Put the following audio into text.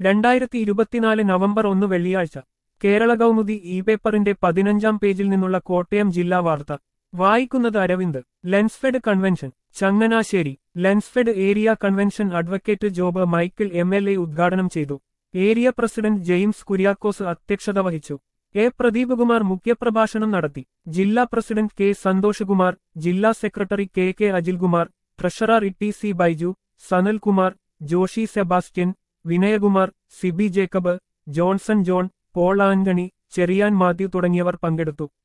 രണ്ടായിരത്തി ഇരുപത്തിനാല് നവംബർ ഒന്ന് വെള്ളിയാഴ്ച കേരള കൗമുദി ഇ പേപ്പറിന്റെ പതിനഞ്ചാം പേജിൽ നിന്നുള്ള കോട്ടയം ജില്ലാ വാർത്ത വായിക്കുന്നത് Aravind Lensfed convention Changanassery Lensfed area convention advocate Job Michael M L A ഉദ്ഘാടനം ചെയ്തു ഏരിയ പ്രസിഡന്റ് ജെയിംസ് കുര്യാക്കോസ് അധ്യക്ഷത വഹിച്ചു എ പ്രദീപ് കുമാർ മുഖ്യപ്രഭാഷണം നടത്തി ജില്ലാ പ്രസിഡന്റ് കെ സന്തോഷ് കുമാർ ജില്ലാ secretary K K Ajilkumar treasurer E T C Baiju Sanalkumar Joshy Sebastian Vinayakumar Siby Jacob Johnson John Paul Antony Cherian Mathew തുടങ്ങിയവർ പങ്കെടുത്തു